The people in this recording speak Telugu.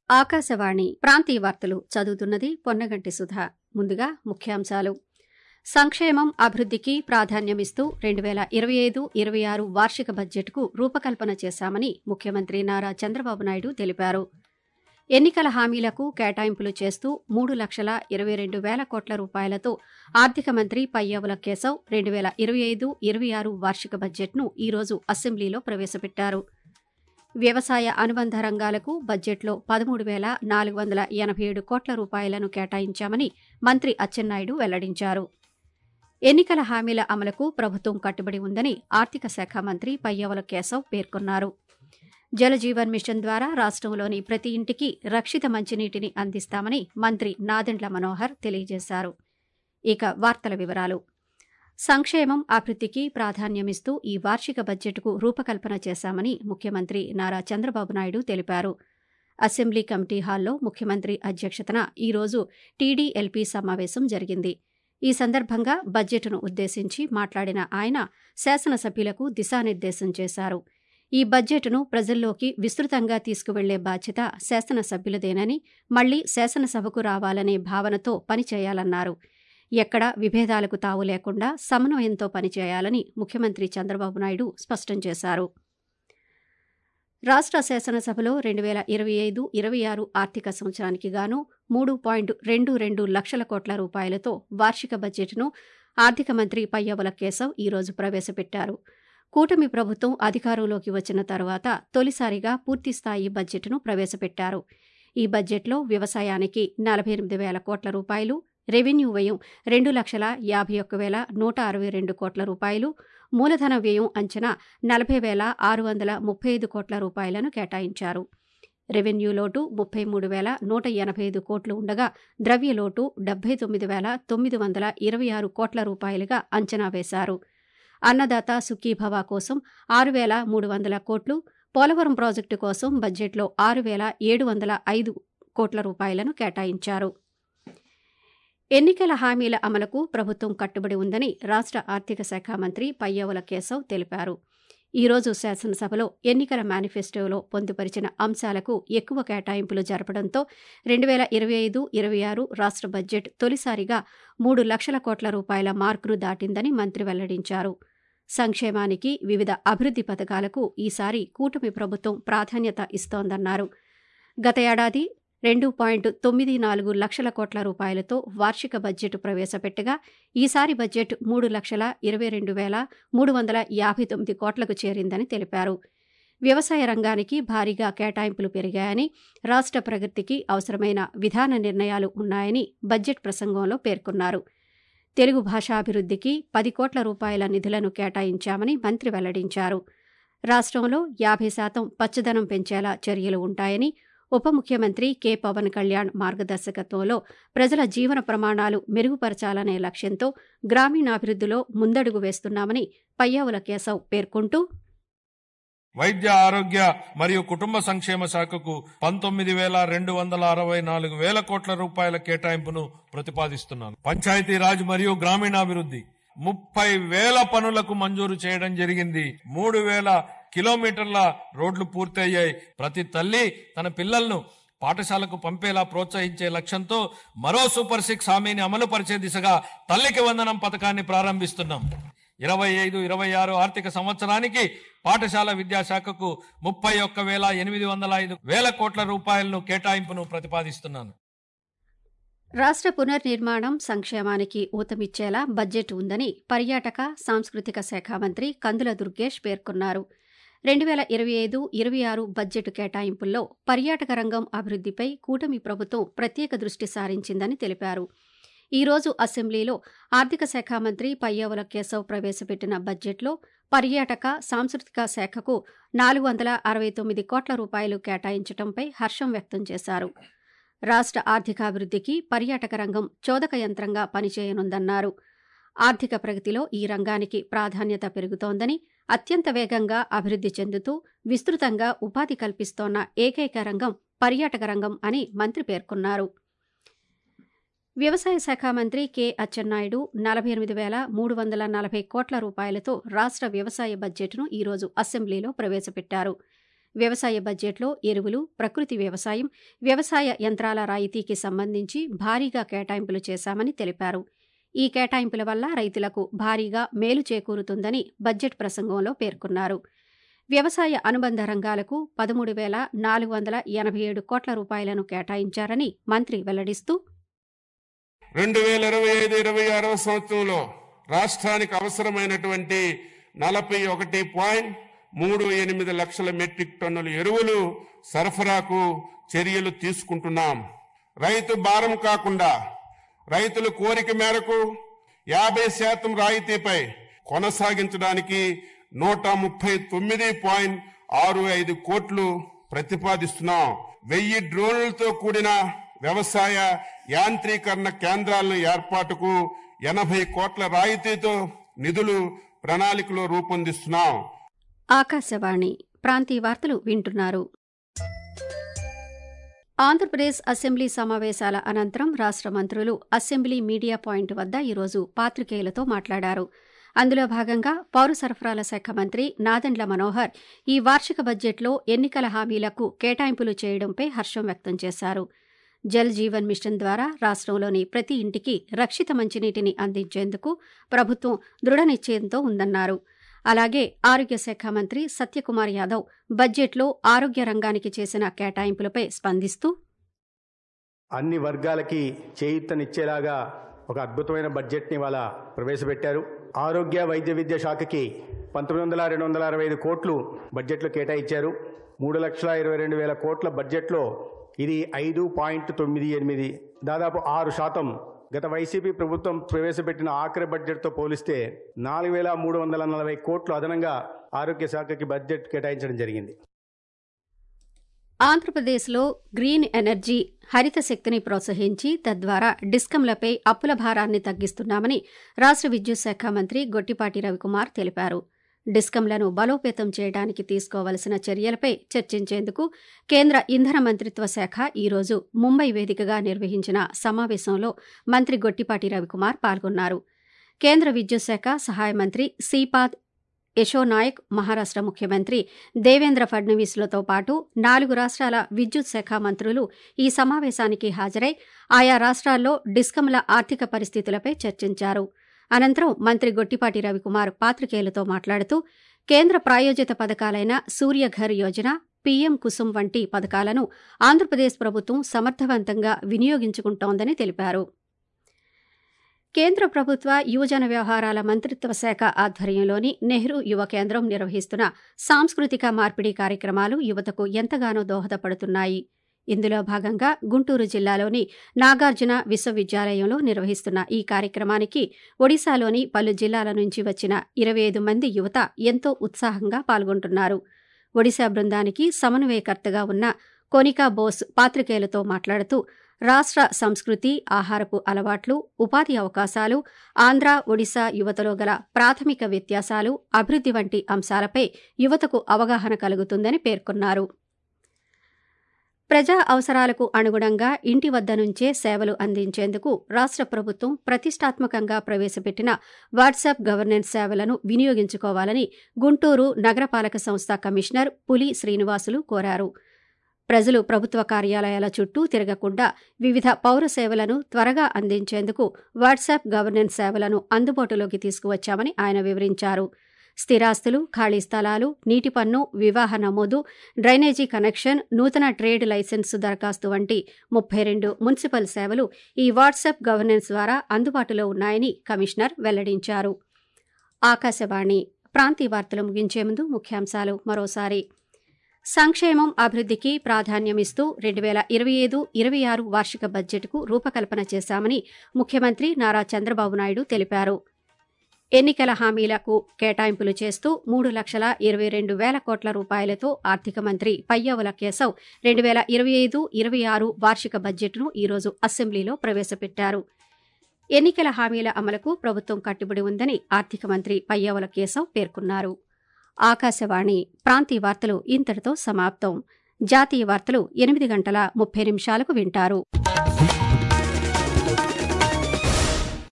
ఆకాశవాణి ప్రాంతీయ వార్తలు చదువుతున్నది పొన్నగంటి సుధా ముందుగా ముఖ్యాంశాలు సంక్షేమం అభివృద్ధికి ప్రాధాన్యమిస్తూ రెండు వేల ఇరవై ఐదు ఇరవై ఆరు వార్షిక బడ్జెట్కు రూపకల్పన చేశామని ముఖ్యమంత్రి నారా చంద్రబాబు నాయుడు తెలిపారు ఎన్నికల హామీలకు కేటాయింపులు చేస్తూ మూడు లక్షల ఇరవై రెండు వేల కోట్ల రూపాయలతో ఆర్థిక మంత్రి పయ్యావుల కేశవ్ రెండు వేల ఇరవై ఐదు ఇరవై ఆరు వార్షిక బడ్జెట్ను ఈరోజు అసెంబ్లీలో ప్రవేశపెట్టారు వ్యవసాయ అనుబంధ రంగాలకు బడ్జెట్లో పదమూడు వేల నాలుగు వందల ఎనభై ఏడు కోట్ల రూపాయలను కేటాయించామని మంత్రి అచ్చెన్నాయుడు వెల్లడించారు ఎన్నికల హామీల అమలుకు ప్రభుత్వం కట్టుబడి ఉందని ఆర్థిక శాఖ మంత్రి పయ్యవల కేశవ్ పేర్కొన్నారు జలజీవన్ మిషన్ ద్వారా రాష్ట్రంలోని ప్రతి ఇంటికి రక్షిత మంచినీటిని అందిస్తామని మంత్రి నాదెండ్ల మనోహర్ తెలియజేశారు ఇక వార్తల వివరాలు సంక్షేమం అభివృద్ధికి ప్రాధాన్యమిస్తూ ఈ వార్షిక బడ్జెట్కు రూపకల్పన చేశామని ముఖ్యమంత్రి నారా చంద్రబాబు నాయుడు తెలిపారు అసెంబ్లీ కమిటీ హాల్లో ముఖ్యమంత్రి అధ్యక్షతన ఈరోజు టీడీఎల్పీ సమావేశం జరిగింది ఈ సందర్భంగా బడ్జెట్ను ఉద్దేశించి మాట్లాడిన ఆయన శాసనసభ్యులకు దిశానిర్దేశం చేశారు ఈ బడ్జెట్ను ప్రజల్లోకి విస్తృతంగా తీసుకువెళ్లే బాధ్యత శాసనసభ్యులదేనని మళ్లీ శాసనసభకు రావాలనే భావనతో పనిచేయాలన్నారు ఎక్కడ విభేదాలకు తావు లేకుండా సమన్వయంతో పనిచేయాలని ముఖ్యమంత్రి చంద్రబాబు నాయుడు స్పష్టం చేశారు రాష్ట్ర శాసనసభలో రెండు వేల ఇరవై ఐదు ఇరవై ఆరు ఆర్థిక సంవత్సరానికి గాను మూడు పాయింట్ రెండు రెండు లక్షల కోట్ల రూపాయలతో వార్షిక బడ్జెట్ను ఆర్థిక మంత్రి పయ్యవల కేశవ్ ఈరోజు ప్రవేశపెట్టారు కూటమి ప్రభుత్వం అధికారంలోకి వచ్చిన తర్వాత తొలిసారిగా పూర్తిస్థాయి బడ్జెట్ను ప్రవేశపెట్టారు ఈ బడ్జెట్లో వ్యవసాయానికి నలభై ఎనిమిది వేల కోట్ల రూపాయలు రెవెన్యూ వ్యయం రెండు లక్షల యాభై ఒక్క వేల నూట అరవై రెండు కోట్ల రూపాయలు మూలధన వ్యయం అంచనా నలభై వేల ఆరు వందల ముప్పై ఐదు కోట్ల రూపాయలను కేటాయించారు రెవెన్యూ లోటు ముప్పై మూడు వేల నూట ఎనభై ఐదు కోట్లు ఉండగా ద్రవ్య లోటు డెబ్బై తొమ్మిది వేల తొమ్మిది వందల ఇరవై ఆరు కోట్ల రూపాయలుగా అంచనా వేశారు అన్నదాత సుఖీభవ కోసం ఆరు వేల మూడు వందల కోట్లు పోలవరం ప్రాజెక్టు కోసం బడ్జెట్లో ఆరు వేల ఏడు వందల ఐదు కోట్ల రూపాయలను కేటాయించారు ఎన్నికల హామీల అమలుకు ప్రభుత్వం కట్టుబడి ఉందని రాష్ట్ర ఆర్థిక శాఖ మంత్రి పయ్యవుల కేశవ్ తెలిపారు ఈ రోజు శాసనసభలో ఎన్నికల మేనిఫెస్టోలో పొందుపరిచిన అంశాలకు ఎక్కువ కేటాయింపులు జరపడంతో రెండు వేల ఇరవై ఐదు ఇరవై ఆరు రాష్ట్ర బడ్జెట్ తొలిసారిగా మూడు లక్షల కోట్ల రూపాయల మార్కును దాటిందని మంత్రి వెల్లడించారు సంక్షేమానికి వివిధ అభివృద్ది పథకాలకు ఈసారి కూటమి ప్రభుత్వం ప్రాధాన్యత ఇస్తోందన్నారు గత ఏడాది రెండు పాయింట్ తొమ్మిది నాలుగు లక్షల కోట్ల రూపాయలతో వార్షిక బడ్జెట్ ప్రవేశపెట్టగా ఈసారి బడ్జెట్ మూడు లక్షల ఇరవై రెండు వేల మూడు వందల యాభై తొమ్మిది కోట్లకు చేరిందని తెలిపారు వ్యవసాయ రంగానికి భారీగా కేటాయింపులు పెరిగాయని రాష్ట్ర ప్రగతికి అవసరమైన విధాన నిర్ణయాలు ఉన్నాయని బడ్జెట్ ప్రసంగంలో పేర్కొన్నారు తెలుగు భాషాభివృద్ధికి పది కోట్ల రూపాయల నిధులను కేటాయించామని మంత్రి వెల్లడించారు రాష్ట్రంలో యాభై శాతం పచ్చదనం పెంచేలా చర్యలు ఉంటాయని ఉప ముఖ్యమంత్రి కె పవన్ కళ్యాణ్ మార్గదర్శకత్వంలో ప్రజల జీవన ప్రమాణాలు మెరుగుపరచాలనే లక్ష్యంతో గ్రామీణాభివృద్ధిలో ముందడుగు వేస్తున్నామని పయ్యావుల కేశవ్ పేర్కొంటూ వైద్య ఆరోగ్య మరియు కుటుంబ సంక్షేమ శాఖకు పంతొమ్మిది వేల రెండు వందల అరవై నాలుగు వేల కోట్ల రూపాయల కేటాయింపును ప్రతిపాదిస్తున్నాను పంచాయతీరాజ్ మరియు గ్రామీణాభివృద్ధి ముప్పై వేల పనులకు మంజూరు చేయడం జరిగింది మూడు వేల కిలోమీటర్ల రోడ్లు పూర్తయ్యాయి ప్రతి తల్లి తన పిల్లలను పాఠశాలకు పంపేలా ప్రోత్సహించే లక్ష్యంతో మరో సూపర్ సిక్స్ హామీని అమలు పరిచే దిశగా తల్లికి వందనం పథకాన్ని ప్రారంభిస్తున్నాం ఇరవై ఐదు ఇరవై ఆరు ఆర్థిక సంవత్సరానికి పాఠశాల విద్యాశాఖకు ముప్పై ఒక్క వేల ఎనిమిది వందల ఐదు వేల కోట్ల రూపాయలను కేటాయింపును ప్రతిపాదిస్తున్నాను రాష్ట్ర పునర్నిర్మాణం సంక్షేమానికి ఊతమిచ్చేలా బడ్జెట్ ఉందని పర్యాటక సాంస్కృతిక శాఖ మంత్రి కందుల దుర్గేష్ పేర్కొన్నారు రెండు వేల ఇరవై ఐదు ఇరవై ఆరు బడ్జెట్ కేటాయింపుల్లో పర్యాటక రంగం అభివృద్ధిపై కూటమి ప్రభుత్వం ప్రత్యేక దృష్టి సారించిందని తెలిపారు ఈ రోజు అసెంబ్లీలో ఆర్థిక శాఖ మంత్రి పయ్యావుల కేశవ్ ప్రవేశపెట్టిన బడ్జెట్లో పర్యాటక సాంస్కృతిక శాఖకు నాలుగు వందల అరవై తొమ్మిది కోట్ల రూపాయలు కేటాయించడంపై హర్షం వ్యక్తం చేశారు రాష్ట్ర ఆర్థికాభివృద్ధికి పర్యాటక రంగం చోదక యంత్రంగా పనిచేయనుందన్నారు ఆర్థిక ప్రగతిలో ఈ రంగానికి ప్రాధాన్యత పెరుగుతోందని అత్యంత వేగంగా అభివృద్ధి చెందుతూ విస్తృతంగా ఉపాధి కల్పిస్తోన్న ఏకైక రంగం పర్యాటక రంగం అని మంత్రి పేర్కొన్నారు వ్యవసాయ శాఖ మంత్రి కె అచ్చెన్నాయుడు నలభై ఎనిమిది వేల మూడు వందల నలభై కోట్ల రూపాయలతో రాష్ట్ర వ్యవసాయ బడ్జెట్ను ఈరోజు అసెంబ్లీలో ప్రవేశపెట్టారు వ్యవసాయ బడ్జెట్లో ఎరువులు ప్రకృతి వ్యవసాయం వ్యవసాయ యంత్రాల రాయితీకి సంబంధించి భారీగా కేటాయింపులు చేశామని తెలిపారు ఈ కేటాయింపుల వల్ల రైతులకు భారీగా మేలు చేకూరుతుందని బడ్జెట్ ప్రసంగంలో పేర్కొన్నారు వ్యవసాయ అనుబంధ రంగాలకు పదమూడు వేల నాలుగు వందల ఎనభై ఏడు కోట్ల రూపాయలను కేటాయించారని మంత్రి వెల్లడిస్తూ రెండు వేల ఇరవై ఐదు ఇరవై ఆరవ సంవత్సరంలో రాష్ట్రానికి అవసరమైనటువంటి నలభై ఒకటి పాయింట్ మూడు ఎనిమిది లక్షల మెట్రిక్ టన్నుల ఎరువులు సరఫరాకు చర్యలు తీసుకుంటున్నాం రైతు భారం కాకుండా రైతుల కోరిక మేరకు యాభై శాతం రాయితీపై కొనసాగించడానికి నూట ముప్పై తొమ్మిది పాయింట్ ఆరు ఐదు కోట్లు ప్రతిపాదిస్తున్నాం వెయ్యి డ్రోన్లతో కూడిన వ్యవసాయ యాంత్రీకరణ కేంద్రాలను ఏర్పాటుకు ఎనభై కోట్ల రాయితీతో నిధులు ప్రణాళికలో రూపొందిస్తున్నాం ఆకాశవాణి ప్రాంతీయ వార్తలు వింటున్నారు ఆంధ్రప్రదేశ్ అసెంబ్లీ సమావేశాల అనంతరం రాష్ట్ర మంత్రులు అసెంబ్లీ మీడియా పాయింట్ వద్ద ఈరోజు పాత్రికేయులతో మాట్లాడారు అందులో భాగంగా పౌర సరఫరాల శాఖ మంత్రి నాదెండ్ల మనోహర్ ఈ వార్షిక బడ్జెట్లో ఎన్నికల హామీలకు కేటాయింపులు చేయడంపై హర్షం వ్యక్తం చేశారు జల్ జీవన్ మిషన్ ద్వారా రాష్ట్రంలోని ప్రతి ఇంటికి రక్షిత మంచినీటిని అందించేందుకు ప్రభుత్వం దృఢ నిశ్చయంతో ఉందన్నారు అలాగే ఆరోగ్య శాఖ మంత్రి సత్యకుమార్ యాదవ్ బడ్జెట్లో ఆరోగ్య రంగానికి చేసిన కేటాయింపులపై స్పందిస్తూ అన్ని వర్గాలకి చేయూతనిచ్చేలాగా ఒక అద్భుతమైన బడ్జెట్ని ఇవాళ ప్రవేశపెట్టారు ఆరోగ్య వైద్య విద్య శాఖకి పంతొమ్మిది వందల రెండు వందల అరవై ఐదు కోట్లు బడ్జెట్లో కేటాయించారు మూడు లక్షల ఇరవై రెండు వేల కోట్ల బడ్జెట్లో ఇది ఐదు పాయింట్ తొమ్మిది ఎనిమిది దాదాపు ఆరు శాతం గత వైసీపీ ప్రభుత్వం ప్రవేశపెట్టిన ఆఖరి బడ్జెట్తో పోలిస్తే నాలుగు వేల మూడు వందల నలభై కోట్లు అదనంగా ఆరోగ్య శాఖకి బడ్జెట్ కేటాయించడం జరిగింది ఆంధ్రప్రదేశ్లో గ్రీన్ ఎనర్జీ హరిత శక్తిని ప్రోత్సహించి తద్వారా డిస్కంలపై అప్పుల భారాన్ని తగ్గిస్తున్నామని రాష్ట్ర విద్యుత్ శాఖ మంత్రి గొట్టిపాటి రవికుమార్ తెలిపారు డిస్కంలను బలోపేతం చేయడానికి తీసుకోవలసిన చర్యలపై చర్చించేందుకు కేంద్ర ఇంధన మంత్రిత్వ శాఖ ఈరోజు ముంబై వేదికగా నిర్వహించిన సమావేశంలో మంత్రి గొట్టిపాటి రవికుమార్ పాల్గొన్నారు కేంద్ర విద్యుత్ శాఖ సహాయ మంత్రి శ్రీపాద్ యశోనాయక్ మహారాష్ట్ర ముఖ్యమంత్రి దేవేంద్ర ఫడ్నవీస్లతో పాటు నాలుగు రాష్ట్రాల విద్యుత్ శాఖ మంత్రులు ఈ సమావేశానికి హాజరై ఆయా రాష్ట్రాల్లో డిస్కంల ఆర్థిక పరిస్థితులపై చర్చించారు అనంతరం మంత్రి గొట్టిపాటి రవికుమార్ పాత్రికేయులతో మాట్లాడుతూ కేంద్ర ప్రాయోజిత పథకాలైన సూర్యఘర్ యోజన పీఎం కుసుమ్ వంటి పథకాలను ఆంధ్రప్రదేశ్ ప్రభుత్వం సమర్థవంతంగా వినియోగించుకుంటోందని తెలిపారు కేంద్ర ప్రభుత్వ యువజన వ్యవహారాల మంత్రిత్వ శాఖ ఆధ్వర్యంలోని నెహ్రూ యువ కేంద్రం నిర్వహిస్తున్న సాంస్కృతిక మార్పిడి కార్యక్రమాలు యువతకు ఎంతగానో దోహదపడుతున్నాయి ఇందులో భాగంగా గుంటూరు జిల్లాలోని నాగార్జున విశ్వవిద్యాలయంలో నిర్వహిస్తున్న ఈ కార్యక్రమానికి ఒడిశాలోని పలు జిల్లాల నుంచి వచ్చిన ఇరవై ఐదు మంది యువత ఎంతో ఉత్సాహంగా పాల్గొంటున్నారు ఒడిశా బృందానికి సమన్వయకర్తగా ఉన్న కోనికా బోస్ పాత్రికేయులతో మాట్లాడుతూ రాష్ట్ర సంస్కృతి ఆహారపు అలవాట్లు ఉపాధి అవకాశాలు ఆంధ్ర ఒడిశా యువతలో గల ప్రాథమిక వ్యత్యాసాలు అభివృద్ధి వంటి అంశాలపై యువతకు అవగాహన కలుగుతుందని పేర్కొన్నారు ప్రజా అవసరాలకు అనుగుణంగా ఇంటి వద్ద నుంచే సేవలు అందించేందుకు రాష్ట్ర ప్రభుత్వం ప్రతిష్టాత్మకంగా ప్రవేశపెట్టిన వాట్సాప్ గవర్నెన్స్ సేవలను వినియోగించుకోవాలని గుంటూరు నగరపాలక సంస్థ కమిషనర్ పులి శ్రీనివాసులు కోరారు ప్రజలు ప్రభుత్వ కార్యాలయాల చుట్టూ తిరగకుండా వివిధ పౌర సేవలను త్వరగా అందించేందుకు వాట్సాప్ గవర్నెన్స్ సేవలను అందుబాటులోకి తీసుకువచ్చామని ఆయన వివరించారు స్థిరాస్తులు ఖాళీ స్థలాలు నీటి పన్ను వివాహ నమోదు డ్రైనేజీ కనెక్షన్ నూతన ట్రేడ్ లైసెన్సు దరఖాస్తు వంటి ముప్పై రెండు మున్సిపల్ సేవలు ఈ వాట్సాప్ గవర్నెన్స్ ద్వారా అందుబాటులో ఉన్నాయని కమిషనర్ వెల్లడించారు ఆకాశవాణి ప్రాంతీయ వార్తలు ముగించే ముందు ముఖ్యాంశాలు మరోసారి సంక్షేమం అభివృద్ధికి ప్రాధాన్యమిస్తూ రెండు వేల ఇరవై ఐదు ఇరవై ఆరు వార్షిక బడ్జెట్కు రూపకల్పన చేశామని ముఖ్యమంత్రి నారా చంద్రబాబు నాయుడు తెలిపారు ఎన్నికల హామీలకు కేటాయింపులు చేస్తూ మూడు లక్షల ఇరవై రెండు వేల కోట్ల రూపాయలతో ఆర్థిక మంత్రి పయ్యావుల కేశవ్ రెండు వేల ఇరవై ఐదు ఇరవై ఆరు వార్షిక బడ్జెట్ను ఈరోజు అసెంబ్లీలో ప్రవేశపెట్టారు ఎన్నికల హామీల అమలుకు ప్రభుత్వం కట్టుబడి ఉందని ఆర్థిక మంత్రి పయ్యావుల కేశవ్ పేర్కొన్నారు ఆకాశవాణి ప్రాంతీయ వార్తలు ఇంతటితో సమాప్తం జాతీయ వార్తలు ఎనిమిది గంటల ముప్పై నిమిషాలకు వింటారు